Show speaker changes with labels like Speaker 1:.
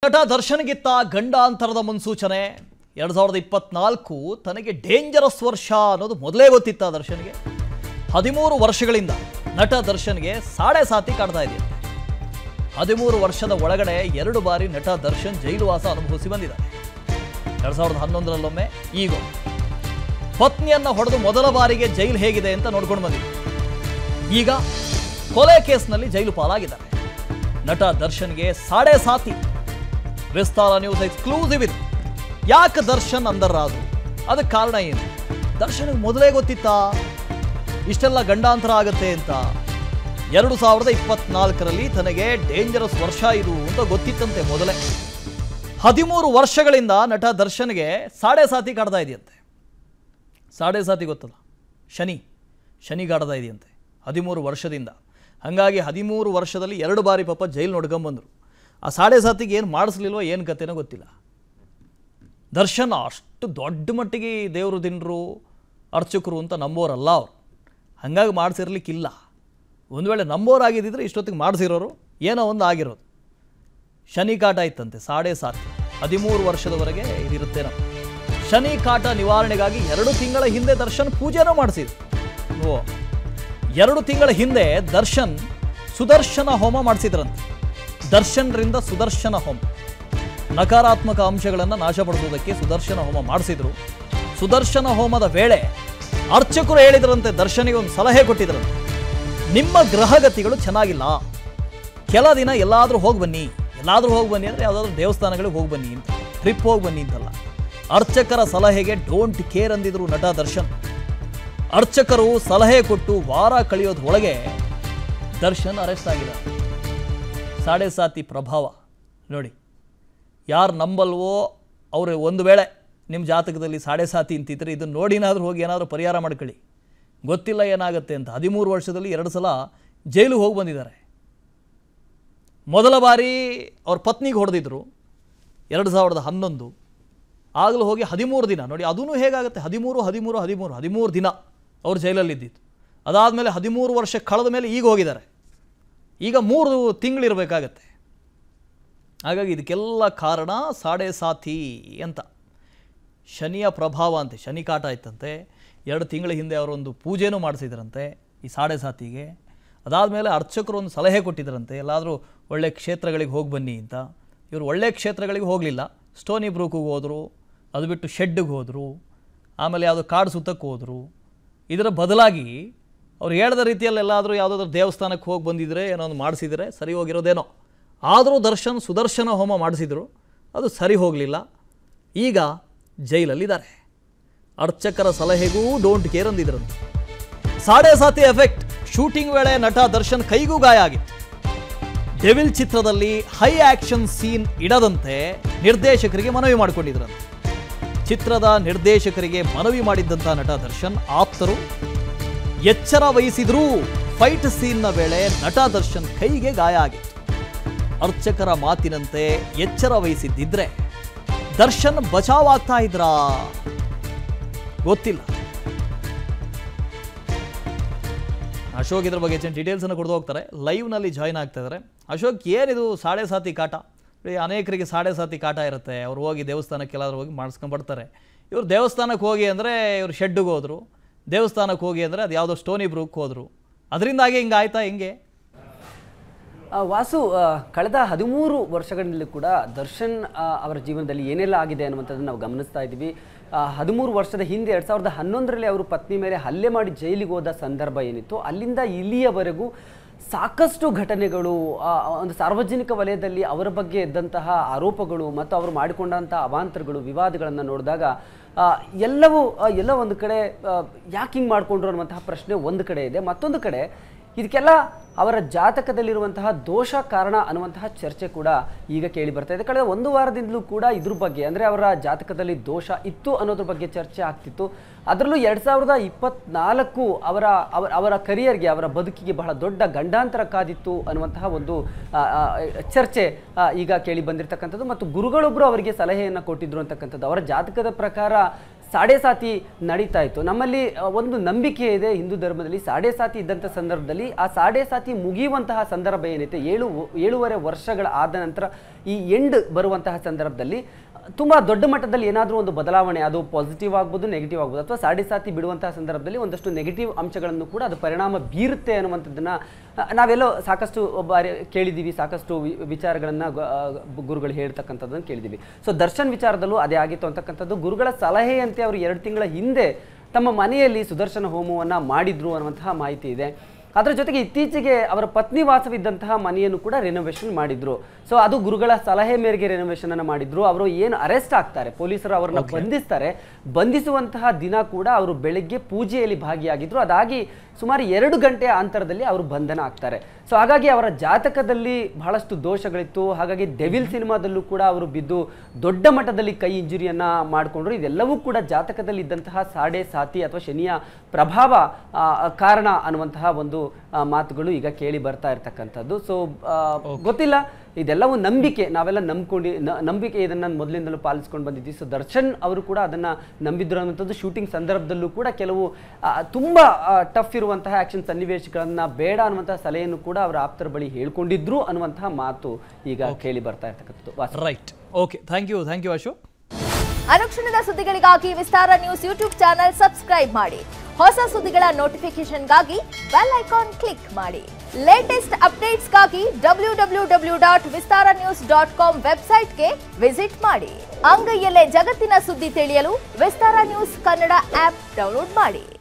Speaker 1: ನಟ ದರ್ಶನ್ಗಿತ್ತ ಗಂಡಾಂತರದ ಮುನ್ಸೂಚನೆ ಎರಡು ಸಾವಿರದ ಇಪ್ಪತ್ನಾಲ್ಕು ತನಗೆ ಡೇಂಜರಸ್ ವರ್ಷ ಅನ್ನೋದು ಮೊದಲೇ ಗೊತ್ತಿತ್ತ ದರ್ಶನ್ಗೆ ಹದಿಮೂರು ವರ್ಷಗಳಿಂದ ನಟ ದರ್ಶನ್ಗೆ ಸಾಡೆ ಸಾತಿ ಕಾಡ್ತಾ ಇದೆಯಂತೆ ಹದಿಮೂರು ವರ್ಷದ ಒಳಗಡೆ ಎರಡು ಬಾರಿ ನಟ ದರ್ಶನ್ ಜೈಲುವಾಸ ಅನುಭವಿಸಿ ಬಂದಿದ್ದಾರೆ ಎರಡು ಸಾವಿರದ ಹನ್ನೊಂದರಲ್ಲೊಮ್ಮೆ ಈಗ ಪತ್ನಿಯನ್ನ ಹೊಡೆದು ಮೊದಲ ಬಾರಿಗೆ ಜೈಲು ಹೇಗಿದೆ ಅಂತ ನೋಡ್ಕೊಂಡು ಬಂದಿದ್ದೆ ಈಗ ಕೊಲೆ ಕೇಸ್ನಲ್ಲಿ ಜೈಲು ಪಾಲಾಗಿದ್ದಾರೆ ನಟ ದರ್ಶನ್ಗೆ ಸಾಡೆ ಸಾತಿ ವಿಸ್ತಾರ ನ್ಯೂಸ್ ಎಕ್ಸ್ಕ್ಲೂಸಿವ್ ಇದು ಯಾಕೆ ದರ್ಶನ್ ಅಂದರ್ರಾದ್ರು ಅದಕ್ಕೆ ಕಾರಣ ಏನು ದರ್ಶನ್ಗೆ ಮೊದಲೇ ಗೊತ್ತಿತ್ತಾ ಇಷ್ಟೆಲ್ಲ ಗಂಡಾಂತರ ಆಗತ್ತೆ ಅಂತ ಎರಡು ಸಾವಿರದ ಇಪ್ಪತ್ನಾಲ್ಕರಲ್ಲಿ ತನಗೆ ಡೇಂಜರಸ್ ವರ್ಷ ಇದು ಅಂತ ಗೊತ್ತಿತ್ತಂತೆ ಮೊದಲೇ ಹದಿಮೂರು ವರ್ಷಗಳಿಂದ ನಟ ದರ್ಶನ್ಗೆ ಸಾಡೆ ಸಾತಿ ಕಾಡ್ತಾ ಇದೆಯಂತೆ ಸಾಡೆ ಸಾತಿ ಗೊತ್ತಲ್ಲ ಶನಿ ಶನಿ ಕಾಡ್ತಾ ಇದೆಯಂತೆ ಹದಿಮೂರು ವರ್ಷದಿಂದ ಹಾಗಾಗಿ ಹದಿಮೂರು ವರ್ಷದಲ್ಲಿ ಎರಡು ಬಾರಿ ಪಾಪ ಜೈಲು ನೋಡ್ಕೊಂಬಂದರು ಆ ಸಾಡೆ ಸಾತಿಗೆ ಏನು ಮಾಡಿಸ್ಲಿಲ್ವೋ ಏನು ಕತೆನೋ ಗೊತ್ತಿಲ್ಲ ದರ್ಶನ್ ಅಷ್ಟು ದೊಡ್ಡ ಮಟ್ಟಿಗೆ ದೇವರು ದಿನರು ಅರ್ಚಕರು ಅಂತ ನಂಬೋರಲ್ಲ ಅವರು ಹಾಗಾಗಿ ಮಾಡಿಸಿರ್ಲಿಕ್ಕಿಲ್ಲ ಒಂದು ವೇಳೆ ನಂಬೋರಾಗಿದ್ದಿದ್ರೆ ಇಷ್ಟೊತ್ತಿಗೆ ಮಾಡಿಸಿರೋರು ಏನೋ ಒಂದು ಆಗಿರೋದು ಶನಿ ಕಾಟ ಇತ್ತಂತೆ ಸಾಡೆ ಸಾತಿ ಹದಿಮೂರು ವರ್ಷದವರೆಗೆ ಇದಿರುತ್ತೆ ನಾವು ಶನಿ ಕಾಟ ನಿವಾರಣೆಗಾಗಿ ಎರಡು ತಿಂಗಳ ಹಿಂದೆ ದರ್ಶನ್ ಪೂಜೆನೂ ಮಾಡಿಸಿದ್ರು ಓ ಎರಡು ತಿಂಗಳ ಹಿಂದೆ ದರ್ಶನ್ ಸುದರ್ಶನ ಹೋಮ ಮಾಡಿಸಿದ್ರಂತೆ ದರ್ಶನ್ರಿಂದ ಸುದರ್ಶನ ಹೋಮ ನಕಾರಾತ್ಮಕ ಅಂಶಗಳನ್ನು ನಾಶಪಡಿಸುವುದಕ್ಕೆ ಸುದರ್ಶನ ಹೋಮ ಮಾಡಿಸಿದ್ರು ಸುದರ್ಶನ ಹೋಮದ ವೇಳೆ ಅರ್ಚಕರು ಹೇಳಿದ್ರಂತೆ ದರ್ಶನಿಗೆ ಒಂದು ಸಲಹೆ ಕೊಟ್ಟಿದ್ರಂತೆ ನಿಮ್ಮ ಗ್ರಹಗತಿಗಳು ಚೆನ್ನಾಗಿಲ್ಲ ಕೆಲ ದಿನ ಎಲ್ಲಾದರೂ ಹೋಗಿ ಬನ್ನಿ ಎಲ್ಲಾದರೂ ಹೋಗಿ ಬನ್ನಿ ಅಂದರೆ ಯಾವುದಾದ್ರೂ ದೇವಸ್ಥಾನಗಳಿಗೆ ಹೋಗಿ ಬನ್ನಿ ಅಂತ ಟ್ರಿಪ್ ಹೋಗಿ ಬನ್ನಿ ಅಂತಲ್ಲ ಅರ್ಚಕರ ಸಲಹೆಗೆ ಡೋಂಟ್ ಕೇರ್ ಅಂದಿದ್ರು ನಟ ದರ್ಶನ್ ಅರ್ಚಕರು ಸಲಹೆ ಕೊಟ್ಟು ವಾರ ಕಳೆಯೋದ್ರೊಳಗೆ ದರ್ಶನ್ ಅರೆಸ್ಟ್ ಆಗಿದ್ದಾರೆ ಸಾಡೆ ಸಾತಿ ಪ್ರಭಾವ ನೋಡಿ ಯಾರು ನಂಬಲ್ವೋ ಅವರು ಒಂದು ವೇಳೆ ನಿಮ್ಮ ಜಾತಕದಲ್ಲಿ ಸಾಡೆ ಸಾತಿ ಅಂತಿದ್ರೆ ಇದನ್ನು ನೋಡಿನಾದರೂ ಹೋಗಿ ಏನಾದರೂ ಪರಿಹಾರ ಮಾಡ್ಕೊಳ್ಳಿ ಗೊತ್ತಿಲ್ಲ ಏನಾಗುತ್ತೆ ಅಂತ ಹದಿಮೂರು ವರ್ಷದಲ್ಲಿ ಎರಡು ಸಲ ಜೈಲಿಗೆ ಹೋಗಿ ಬಂದಿದ್ದಾರೆ ಮೊದಲ ಬಾರಿ ಅವ್ರ ಪತ್ನಿಗೆ ಹೊಡೆದಿದ್ರು ಎರಡು ಸಾವಿರದ ಹನ್ನೊಂದು ಆಗಲೂ ಹೋಗಿ ಹದಿಮೂರು ದಿನ ನೋಡಿ ಅದೂ ಹೇಗಾಗುತ್ತೆ ಹದಿಮೂರು ಹದಿಮೂರು ಹದಿಮೂರು ಹದಿಮೂರು ದಿನ ಅವ್ರು ಜೈಲಲ್ಲಿದ್ದಿತ್ತು ಅದಾದಮೇಲೆ ಹದಿಮೂರು ವರ್ಷ ಕಳೆದ ಮೇಲೆ ಈಗ ಹೋಗಿದ್ದಾರೆ ಈಗ ಮೂರು ತಿಂಗಳಿರಬೇಕಾಗತ್ತೆ ಹಾಗಾಗಿ ಇದಕ್ಕೆಲ್ಲ ಕಾರಣ ಸಾಡೆ ಸಾತಿ ಅಂತ ಶನಿಯ ಪ್ರಭಾವ ಅಂತೆ ಶನಿ ಕಾಟ ಇತ್ತಂತೆ ಎರಡು ತಿಂಗಳ ಹಿಂದೆ ಅವರೊಂದು ಪೂಜೆನೂ ಮಾಡಿಸಿದ್ರಂತೆ ಈ ಸಾಡೆ ಸಾತಿಗೆ ಅದಾದಮೇಲೆ ಅರ್ಚಕರು ಒಂದು ಸಲಹೆ ಕೊಟ್ಟಿದ್ರಂತೆ ಎಲ್ಲಾದರೂ ಒಳ್ಳೆ ಕ್ಷೇತ್ರಗಳಿಗೆ ಹೋಗಿ ಬನ್ನಿ ಅಂತ ಇವರು ಒಳ್ಳೆ ಕ್ಷೇತ್ರಗಳಿಗೆ ಹೋಗಲಿಲ್ಲ ಸ್ಟೋನಿ ಬ್ರೂಕಿಗೆ ಹೋದರು ಅದು ಬಿಟ್ಟು ಶೆಡ್ಡಿಗೆ ಹೋದರು ಆಮೇಲೆ ಯಾವುದೋ ಕಾಡು ಸುತ್ತಕ್ಕೆ ಹೋದರು ಇದರ ಬದಲಾಗಿ ಅವ್ರು ಹೇಳ್ದ ರೀತಿಯಲ್ಲಿ ಎಲ್ಲಾದರೂ ಯಾವುದಾದ್ರೂ ದೇವಸ್ಥಾನಕ್ಕೆ ಹೋಗಿ ಬಂದಿದ್ರೆ ಏನೋ ಒಂದು ಮಾಡಿಸಿದರೆ ಸರಿ ಹೋಗಿರೋದೇನೋ ಆದರೂ ದರ್ಶನ್ ಸುದರ್ಶನ ಹೋಮ ಮಾಡಿಸಿದ್ರು ಅದು ಸರಿ ಹೋಗಲಿಲ್ಲ ಈಗ ಜೈಲಲ್ಲಿದ್ದಾರೆ ಅರ್ಚಕರ ಸಲಹೆಗೂ ಡೋಂಟ್ ಕೇರ್ ಅಂದಿದ್ರಂತೆ ಸಾಡೆ ಸಾತಿ ಎಫೆಕ್ಟ್ ಶೂಟಿಂಗ್ ವೇಳೆ ನಟ ದರ್ಶನ್ ಕೈಗೂ ಗಾಯ ಆಗಿತ್ತು ಡೆವಿಲ್ ಚಿತ್ರದಲ್ಲಿ ಹೈ ಆಕ್ಷನ್ ಸೀನ್ ಇಡದಂತೆ ನಿರ್ದೇಶಕರಿಗೆ ಮನವಿ ಮಾಡಿಕೊಂಡಿದ್ರಂತೆ ಚಿತ್ರದ ನಿರ್ದೇಶಕರಿಗೆ ಮನವಿ ಮಾಡಿದ್ದಂಥ ನಟ ದರ್ಶನ್ ಆಪ್ತರು ಎಚ್ಚರ ವಹಿಸಿದ್ರೂ ಫೈಟ್ ಸೀನ್ನ ವೇಳೆ ನಟ ದರ್ಶನ್ ಕೈಗೆ ಗಾಯ ಆಗಿತ್ತು ಅರ್ಚಕರ ಮಾತಿನಂತೆ ಎಚ್ಚರ ವಹಿಸಿದ್ದಿದ್ರೆ ದರ್ಶನ್ ಬಚಾವಾಗ್ತಾ ಇದ್ರಾ ಗೊತ್ತಿಲ್ಲ ಅಶೋಕ್ ಇದ್ರ ಬಗ್ಗೆ ಹೆಚ್ಚಿನ ಡೀಟೇಲ್ಸನ್ನು ಕೊಡ್ದು ಹೋಗ್ತಾರೆ ಲೈವ್ನಲ್ಲಿ ಜಾಯ್ನ್ ಆಗ್ತಾ ಇದ್ದಾರೆ ಅಶೋಕ್ ಏನಿದು ಸಾಡೆ ಸಾತಿ ಕಾಟ ನೋಡಿ, ಅನೇಕರಿಗೆ ಸಾಡೆ ಸಾತಿ ಕಾಟ ಇರುತ್ತೆ ಅವ್ರು ಹೋಗಿ ದೇವಸ್ಥಾನಕ್ಕೆ ಎಲ್ಲಾದ್ರೂ ಹೋಗಿ ಮಾಡಿಸ್ಕೊಂಡ್ಬರ್ತಾರೆ ಇವ್ರು ದೇವಸ್ಥಾನಕ್ಕೆ ಹೋಗಿ ಅಂದರೆ ಇವ್ರು ಶೆಡ್ಡಿಗೆ ಹೋದರು ದೇವಸ್ಥಾನಕ್ಕೆ ಹೋಗಿ ಅಂದರೆ ಅದು ಯಾವುದೋ ಸ್ಟೋನಿ ಬ್ರೂಕ್ ಹೋದರು ಅದರಿಂದಾಗಿ ಹಿಂಗೆ ಆಯ್ತಾ ಹಿಂಗೆ
Speaker 2: ಆ, ವಾಸು ಆ, ಕಳೆದ ಹದಿಮೂರು ವರ್ಷಗಳಲ್ಲಿ ಕೂಡ ದರ್ಶನ್ ಆ, ಅವರ ಜೀವನದಲ್ಲಿ ಏನೆಲ್ಲ ಆಗಿದೆ ಅನ್ನುವಂಥದ್ದನ್ನು ನಾವು ಗಮನಿಸ್ತಾ ಇದ್ದೀವಿ ಆ, ಹದಿಮೂರು ವರ್ಷದ ಹಿಂದೆ ಎರಡು ಸಾವಿರದ ಹನ್ನೊಂದರಲ್ಲಿ ಅವರು ಪತ್ನಿ ಮೇಲೆ ಹಲ್ಲೆ ಮಾಡಿ ಜೈಲಿಗೆ ಹೋದ ಸಂದರ್ಭ ಏನಿತ್ತು ಅಲ್ಲಿಂದ ಇಲ್ಲಿಯವರೆಗೂ ಸಾಕಷ್ಟು ಘಟನೆಗಳು ಆ, ಒಂದು ಸಾರ್ವಜನಿಕ ವಲಯದಲ್ಲಿ ಅವರ ಬಗ್ಗೆ ಇದ್ದಂತಹ ಆರೋಪಗಳು ಮತ್ತು ಅವರು ಮಾಡಿಕೊಂಡಂಥ ಅವಾಂತರಗಳು ವಿವಾದಗಳನ್ನು ನೋಡಿದಾಗ ಆ, ಎಲ್ಲವೂ ಆ, ಎಲ್ಲ ಒಂದು ಕಡೆ ಯಾಕೆ ಹಿಂಗೆ ಮಾಡಿಕೊಂಡ್ರು ಅನ್ನುವಂತಹ ಪ್ರಶ್ನೆ ಒಂದು ಕಡೆ ಇದೆ ಮತ್ತೊಂದು ಕಡೆ ಇದಕ್ಕೆಲ್ಲ ಅವರ ಜಾತಕದಲ್ಲಿರುವಂತಹ ದೋಷ ಕಾರಣ ಅನ್ನುವಂತಹ ಚರ್ಚೆ ಕೂಡ ಈಗ ಕೇಳಿ ಬರ್ತಾ ಇದೆ ಕಳೆದ ಒಂದು ವಾರದಿಂದಲೂ ಕೂಡ ಇದ್ರ ಬಗ್ಗೆ ಅಂದರೆ ಅವರ ಜಾತಕದಲ್ಲಿ ದೋಷ ಇತ್ತು ಅನ್ನೋದ್ರ ಬಗ್ಗೆ ಚರ್ಚೆ ಆಗ್ತಿತ್ತು ಅದರಲ್ಲೂ ಎರಡು ಸಾವಿರದ ಇಪ್ಪತ್ನಾಲ್ಕು ಅವರ ಅವರ ಅವರ ಕರಿಯರ್ಗೆ ಅವರ ಬದುಕಿಗೆ ಬಹಳ ದೊಡ್ಡ ಗಂಡಾಂತರ ಕಾದಿತ್ತು ಅನ್ನುವಂತಹ ಒಂದು ಆ, ಆ, ಚರ್ಚೆ ಆ, ಈಗ ಕೇಳಿ ಬಂದಿರತಕ್ಕಂಥದ್ದು ಮತ್ತು ಗುರುಗಳೊಬ್ಬರು ಅವರಿಗೆ ಸಲಹೆಯನ್ನು ಕೊಟ್ಟಿದ್ರು ಅಂತಕ್ಕಂಥದ್ದು ಅವರ ಜಾತಕದ ಪ್ರಕಾರ ಸಾಡೆ ಸಾತಿ ನಡೀತಾ ಇತ್ತು ನಮ್ಮಲ್ಲಿ ಆ, ಒಂದು ನಂಬಿಕೆ ಇದೆ ಹಿಂದೂ ಧರ್ಮದಲ್ಲಿ ಸಾಡೆ ಸಾತಿ ಇದ್ದಂಥ ಸಂದರ್ಭದಲ್ಲಿ ಆ ಸಾಡೆ ಸಾತಿ ಮುಗಿಯುವಂತಹ ಸಂದರ್ಭ ಏನೈತೆ ಏಳು ಏಳೂವರೆ ವರ್ಷಗಳ ಆದ ನಂತರ ಈ ಎಂಡ್ ಬರುವಂತಹ ಸಂದರ್ಭದಲ್ಲಿ ತುಂಬ ದೊಡ್ಡ ಮಟ್ಟದಲ್ಲಿ ಏನಾದರೂ ಒಂದು ಬದಲಾವಣೆ ಅದು ಪಾಸಿಟಿವ್ ಆಗ್ಬೋದು ನೆಗೆಟಿವ್ ಆಗ್ಬೋದು ಅಥವಾ ಸಾಡೆ ಸಾತಿ ಬಿಡುವಂತಹ ಸಂದರ್ಭದಲ್ಲಿ ಒಂದಷ್ಟು ನೆಗೆಟಿವ್ ಅಂಶಗಳನ್ನು ಕೂಡ ಅದು ಪರಿಣಾಮ ಬೀರುತ್ತೆ ಅನ್ನುವಂಥದ್ದನ್ನು ನಾವೆಲ್ಲೋ ಸಾಕಷ್ಟು ಬಾರಿ ಕೇಳಿದ್ದೀವಿ ಸಾಕಷ್ಟು ವಿ- ವಿಚಾರಗಳನ್ನು ಗ- ಆ, ಗುರುಗಳು ಹೇಳ್ತಕ್ಕಂಥದ್ದನ್ನು ಕೇಳಿದ್ದೀವಿ ಸೊ ದರ್ಶನ್ ವಿಚಾರದಲ್ಲೂ ಅದೇ ಆಗಿತ್ತು ಅಂತಕ್ಕಂಥದ್ದು ಗುರುಗಳ ಸಲಹೆಯಂತೆ ಅವರು ಎರಡು ತಿಂಗಳ ಹಿಂದೆ ತಮ್ಮ ಮನೆಯಲ್ಲಿ ಸುದರ್ಶನ ಹೋಮವನ್ನು ಮಾಡಿದ್ರು ಅನ್ನುವಂತಹ ಮಾಹಿತಿ ಇದೆ ಅದರ ಜೊತೆಗೆ ಇತ್ತೀಚೆಗೆ ಅವರ ಪತ್ನಿ ವಾಸವಿದ್ದಂತಹ ಮನೆಯನ್ನು ಕೂಡ ರೆನೋವೇಷನ್ ಮಾಡಿದ್ರು ಸೊ ಅದು ಗುರುಗಳ ಸಲಹೆ ಮೇರೆಗೆ ರೆನೋವೇಷನ್ ಅನ್ನು ಮಾಡಿದ್ರು ಅವರು ಏನು ಅರೆಸ್ಟ್ ಆಗ್ತಾರೆ ಪೊಲೀಸರು ಅವರನ್ನ ಬಂಧಿಸ್ತಾರೆ ಬಂಧಿಸುವಂತಹ ದಿನ ಕೂಡ ಅವರು ಬೆಳಗ್ಗೆ ಪೂಜೆಯಲ್ಲಿ ಭಾಗಿಯಾಗಿದ್ರು ಅದಾಗಿ ಸುಮಾರು ಎರಡು ಗಂಟೆಯ ಅಂತರದಲ್ಲಿ ಅವರು ಬಂಧನ ಆಗ್ತಾರೆ ಸೊ ಹಾಗಾಗಿ ಅವರ ಜಾತಕದಲ್ಲಿ ಬಹಳಷ್ಟು ದೋಷಗಳಿತ್ತು ಹಾಗಾಗಿ ಡೆವಿಲ್ ಸಿನಿಮಾದಲ್ಲೂ ಕೂಡ ಅವರು ಬಿದ್ದು ದೊಡ್ಡ ಮಟ್ಟದಲ್ಲಿ ಕೈ ಇಂಜುರಿಯನ್ನ ಮಾಡಿಕೊಂಡ್ರು ಇದೆಲ್ಲವೂ ಕೂಡ ಜಾತಕದಲ್ಲಿ ಇದ್ದಂತಹ ಸಾಡೆ ಸಾತಿ ಅಥವಾ ಶನಿಯ ಪ್ರಭಾವ ಆ, ಕಾರಣ ಅನ್ನುವಂತಹ ಒಂದು ಆ, ಮಾತುಗಳು ಈಗ ಕೇಳಿ ಬರ್ತಾ ಇರ್ತಕ್ಕಂಥದ್ದು ಸೊ ಗೊತ್ತಿಲ್ಲ ಇದೆಲ್ಲವೂ ನಂಬಿಕೆ ನಾವೆಲ್ಲ ನಂಬ್ಕೊಂಡು ನ- ನಂಬಿಕೆ ಇದನ್ನ ಮೊದಲಿಂದಲೂ ಪಾಲಿಸ್ಕೊಂಡು ಬಂದಿದ್ವಿ ಸೊ ದರ್ಶನ್ ಅವರು ಕೂಡ ಅದನ್ನ ನಂಬಿದ್ರು ಅನ್ನುವಂಥದ್ದು ಶೂಟಿಂಗ್ ಸಂದರ್ಭದಲ್ಲೂ ಕೂಡ ಕೆಲವು ಆ, ತುಂಬಾ ಟಫ್ ಇರುವಂತಹ ಆಕ್ಷನ್ ಸನ್ನಿವೇಶಗಳನ್ನ ಬೇಡ ಅನ್ನುವಂತಹ ಸಲಹೆಯನ್ನು ಕೂಡ ಅವರ ಆಪ್ತರ ಬಳಿ ಹೇಳ್ಕೊಂಡಿದ್ರು ಅನ್ನುವಂತಹ ಮಾತು ಈಗ ಕೇಳಿ ಬರ್ತಾ ಇರ್ತಕ್ಕಂಥದ್ದು Vasu.
Speaker 1: Right okay thank you thank you Ashu
Speaker 3: ಅನುಕ್ಷಣದ ಸುದ್ದಿಗಳಿಗಾಗಿ Vistara news YouTube channel subscribe ಮಾಡಿ ಹೊಸ ಸುದ್ದಿಗಳ ನೋಟಿಫಿಕೇಶನ್ಗಾಗಿ ಬೆಲ್ ಐಕಾನ್ ಕ್ಲಿಕ್ ಮಾಡಿ ಲೇಟೆಸ್ಟ್ ಅಪ್ಡೇಟ್ಸ್ಗಾಗಿ W W W dot Vistara news dot com ವೆಬ್ಸೈಟ್ಗೆ ವಿಸಿಟ್ ಮಾಡಿ ಅಂಗೈಯಲ್ಲೇ ಜಗತ್ತಿನ ಸುದ್ದಿ ತಿಳಿಯಲು Vistara news Kannada app download ಮಾಡಿ